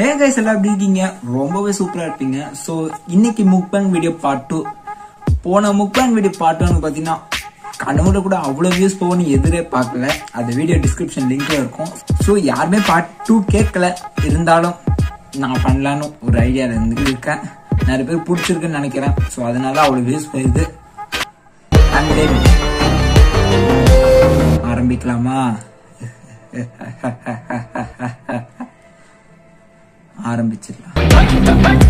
Hey guys எல்லாம் எப்படி இருக்கீங்க ரொம்பவே சூப்பரா இருப்பீங்க ஸோ இன்னைக்கு முக்பேங் வீடியோ பார்ட் டூ போன முக்பேங் வீடியோ பார்ட் ஒன்று பார்த்தீங்கன்னா கனவுல கூட அவ்வளோ வியூஸ் போகணும்னு எதிரே பார்க்கல அந்த வீடியோ டிஸ்கிரிப்ஷன் லிங்க்ல இருக்கும் ஸோ யாருமே பார்ட் டூ கேட்கல இருந்தாலும் நான் பண்ணலான்னு ஒரு ஐடியாவில் இருந்து இருக்கேன் நிறைய பேர் பிடிச்சிருக்குன்னு நினைக்கிறேன் ஸோ அதனால அவ்வளோ வியூஸ் போயிடுது And then ஆரம்பிக்கலாமா ஆரம்பிச்சிடலாம்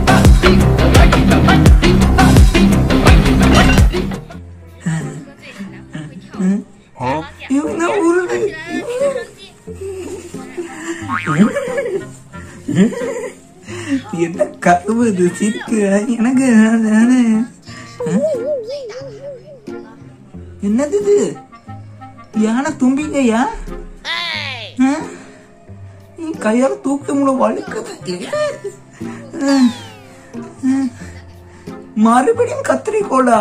இவங்க உருது என்ன கத்துவது சிரிக்க எனக்கு நானு என்னது இது யானை தும்பிக்கையா ஆ? நீ கையால தூக்க முடியல வழுக்குது ஆ. ஆ. மறுபடியும் கத்திரிக்கோளா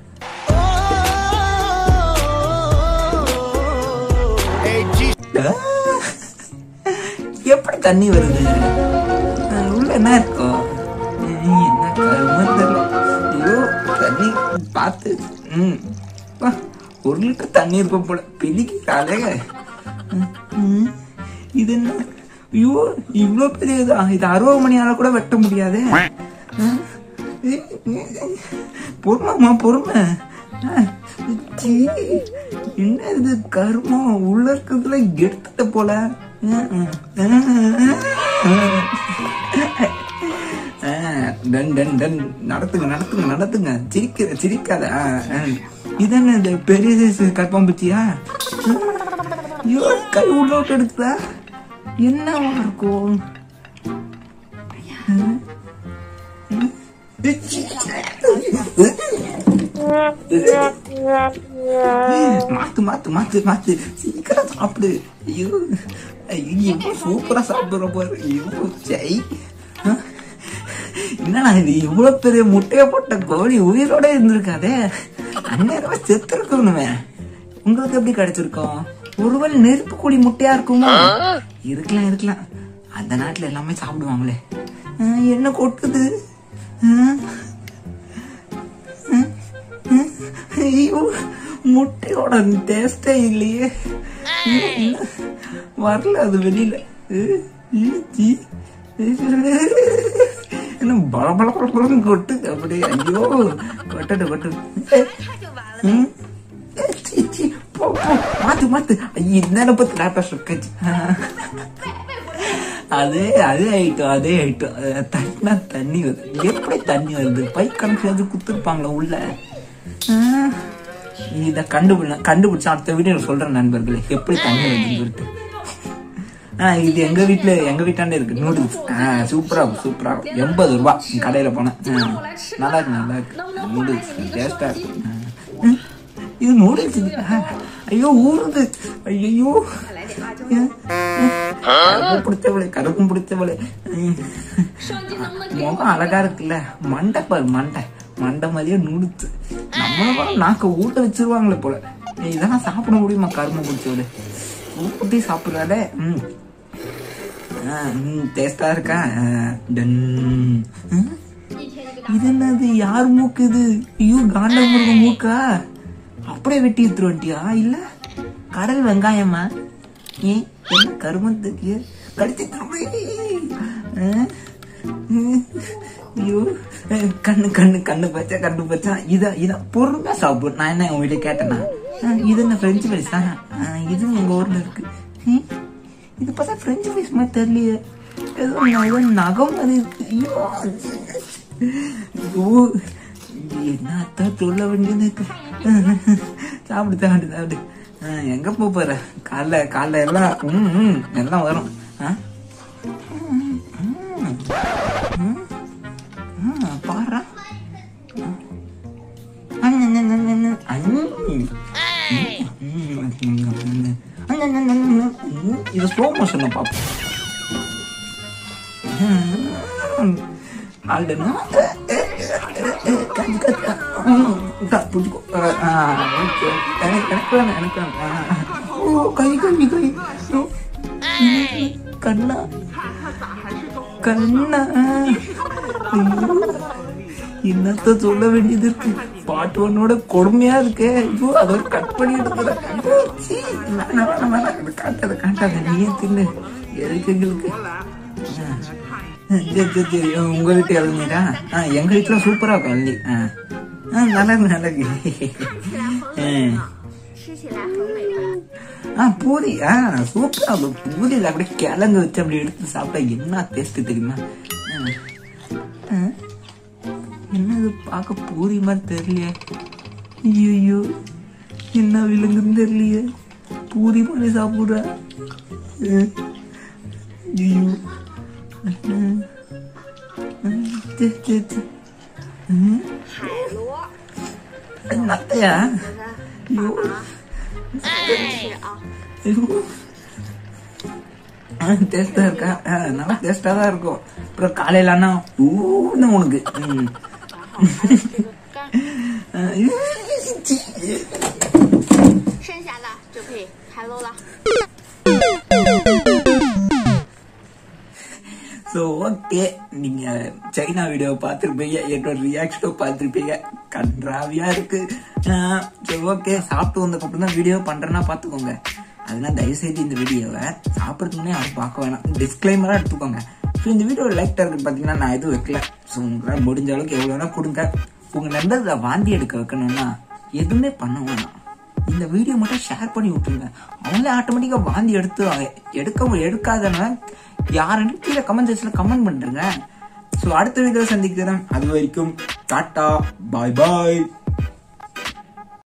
ஆ. எப்படி தண்ணி வருது ஆ, உள்ள என்ன இருக்கும் ம், என்ன கருமம் தெரியல ஐயோ தண்ணி பார்த்து ம் அப்பா, ஒரு லிட்டர் தண்ணி இருக்கும் போல பிடிக்கிறாளே ம், இது என்ன ஐயோ இவ்வளோ பெரிய இதா இது அறுபது மணியால கூட வெட்ட முடியாதே ஆ, பொறுமைம்மா பொறுமை ஆ, சீ, என்ன இது கருமம் உள்ள இருக்கிறதுல எடுத்துட்ட போல ஆ, ஆ, ஆ, ஆ, டன் டன் டன் நடத்துங்க நடத்துங்க நடத்துங்க சிரிக்கிற சிரிக்காத ஆ, ஆ. இதானே இந்த பெரிய சைஸ் கற்பாம்பூச்சியா ஐயோ கை உள்ள விட்டு எடுக்குதா என்னவா இருக்கும் மாத்து மாத்து மாத்து மாத்து சீக்கிரம் சாப்பிடு ஐயோ ஐயோ இவ்வளவு சூப்பரா சாப்பிடுற பாரு ஐயோ ஜெய் ஆ? என்னடா இது இவ்வளவு பெரிய முட்டைய போட்ட கோழி உயிரோட இருந்திருக்காதே அந்நேரமா செத்து இருக்கணுமே உங்களுக்கு எப்படி கிடைச்சிருக்கோம் ஒருவேளை நெருப்பு கோழி முட்டையா இருக்குமா இருக்கலாம் இருக்கலாம் அந்த நாட்டுல எல்லாமே சாப்பிடுவாங்களே ஆ, என்ன கொட்டுது ஆ? ஐயோ முட்டையோட டேஸ்டே இல்லையே என்ன? வரல அது வெளியில அஹ், ஈச்சி. என்ன பல பல பல பலன்னு கொட்டு அப்படியே ஐயோ கொட்டட்டு கொட்டு ம். ஏய், சீ, சீ, போ, போ, மாத்து மாத்து ஐயோ இந்த பத்தி லேப்டாப் சுக்கச்சு அதே அதே ஐட்டம் அதே ஐட்டம் அஹ், தட்டினா தண்ணி வருது எப்படி தண்ணி வருது பை கணக்கு வந்து குத்துருப்பாங்களா உள்ள ஆஹ், இத கண்டுபிடி கண்டுபிடிச்சா அடுத்த வீடியோ சொல்றேன் நண்பர்களே எப்படி தண்ணி வருதுன்னு சொல்லிட்டு ஆஹ் இது எங்க வீட்டுல எங்க வீட்டாண்டே இருக்கு நூடுல்ஸ் ஆஹ் சூப்பரா இருக்கும், சூப்பரா இருக்கும். எண்பது ரூபா கடையில போனேன் ஆஹ், நல்லா இருக்கு நல்லா இருக்கு நூடுல்ஸ் டேஸ்டா இருக்கும் ஆஹ். ம், இது நூடுல்ஸ் இது ஆஹ், ஐயோ ஊறுது ஐயோ கருப்பு பிடிச்சவளே கருப்பும் பிடிச்சவளே ம். முகம் அழகா இருக்குல்ல மண்டை பாரு மண்டை மண்டை மாதிரியே நுடுத்து நம்மள நாக்க ஊட்ட வச்சிருவாங்களே போல ஏய், இதெல்லாம் சாப்பிட முடியுமா கரும பிடிச்சவளே ஊட்டி சாப்பிடுறாடே ம் ஆ, ம் டேஸ்டா இருக்கா ஆ, டன் ம். இது என்னது யார் மூக்கு இது ஐயோ காண்ட முருக மூக்கா அப்படியே வெட்டி எடுத்துரு வண்டியா இல்ல கடல் வெங்காயமா ஏன் என்ன கருமத்துக்கு கடிச்சு ஐயோ அஹ், கண்ணு கண்ணு கண்ணு பச்சா கண்ணு பச்சா இதா இதா பொறுமையா சாப்பிடு நான் என்ன உங்ககிட்ட கேட்டேனா அஹ், இது என்ன பிரெஞ்சு ஃப்ரைஸ் தான் அஹ், இதுவும் எங்க ஊர்ல இருக்கு ஹம், இது பார்த்தா பிரெஞ்சு ஃப்ரைஸ் மாதிரி தெரியலையே ஏதோ ஏதோ நகம் மாதிரி இருக்கு ஐயோ ஐயோ என்னத்தான் சொல்ல வேண்டியது இருக்கு சாப்பிடு சாப்பிடு சாப்பிடு ஆ, எங்க போக போற காலைல காலைல எல்லாம் ம், ம், எல்லாம் வரும் ஆ? ம், ம், ம், ம், பாருடா. ஆ. அண்ணு, அண்ணு, அண்ணு, அண்ணு, அண்ணு. ம், ம், அண்ணு, அண்ணு, அண்ணு, அண்ணு, அண்ணு. இது ஸ்லோ மோஷன்ல பாப்போம் ஆல்டனா புடிக்கோ எனக்கு எனக்கு வேணாம் எனக்கு வேணாம் ஓ கை கை கை ஓ, கண்ணா கண்ணா ஐயோ, என்னத்த சொல்ல வேண்டியது இருக்கு பாட்டு ஒன்னோட கொடுமையா இருக்கே ஐயோ அதோட கட் பண்ணி எடுக்கிறேன் ஐயோ, சீ, வேணாம், வேணாம், வேணாம். இது காட்டாத காட்டாத நீயே தின்னு எதுக்கு எங்களுக்கு ஆ. சரி சரி சரி உங்க வீட்டு இளநீரா ஆ எங்க வீட்டுல சூப்பரா இருக்கும் இளநீர் ஆ ஆ நல்லா இருக்கு நல்லா இருக்கு ஆ. 吃起来很美味。 ஆ பூரி ஆ சூப்பரா இருக்கும் பூரியில் அப்படியே கிழங்கு வச்சு அப்படி எடுத்து சாப்பிட்டா என்ன டேஸ்ட் தெரியுமா ஆ. ஆ. என்னது பார்க்க பூரி மாதிரி தெரியலையே ஐயோ என்ன விலங்குன்னு தெரியலையே பூரி மாதிரி சாப்பிடுற ஐயோ சரி சரி சரி ம். 海螺， நத்தையா 我的 ஐயோ 吃啊。 ஐயோ டேஸ்டா இருக்கா ஆ, நல்லா டேஸ்டா தான் இருக்கும் அப்புறம் காலையில ஆனா ஊன்னு உனக்கு ம். 干， ஆ, ஐயோ, சீ. 剩下的就可以海螺了。 ஸோ ஓகே நீங்க சைனா வீடியோ பார்த்துருப்பீங்க என்னோட ரியாக்ஷனும் பார்த்துருப்பீங்க கன்றாவியா இருக்கு சரி ஓகே சாப்பிட்டு வந்ததுக்கப்புறம் தான் வீடியோ பண்றேன்னா பார்த்துக்கோங்க அதெல்லாம் தயவுசெய்து இந்த வீடியோவை சாப்பிட்றதுக்கு முன்னே யாரும் பார்க்க வேணாம் டிஸ்க்ளைமராக எடுத்துக்கோங்க ஸோ இந்த வீடியோ லைக் டார்கெட் பார்த்தீங்கன்னா நான் எதுவும் வைக்கல ஸோ உங்களால் முடிஞ்ச அளவுக்கு எவ்வளோ வேணா கொடுங்க உங்க நண்பர்களை வாந்தி எடுக்க வைக்கணும்னா எதுவுமே பண்ண வேணாம் இந்த வீடியோ மட்டும் ஷேர் பண்ணி விட்டுருங்க அவங்களே ஆட்டோமேட்டிக்கா வாந்தி எடுத்து எடுக்க எடுக்காதனா யாருன்னு கீழே கமெண்ட் செக்ஷன்ல கமெண்ட் பண்றேங்க ஸோ அடுத்த வீடியோ சந்திக்கிறேன் அது வரைக்கும் டாட்டா பாய் பாய்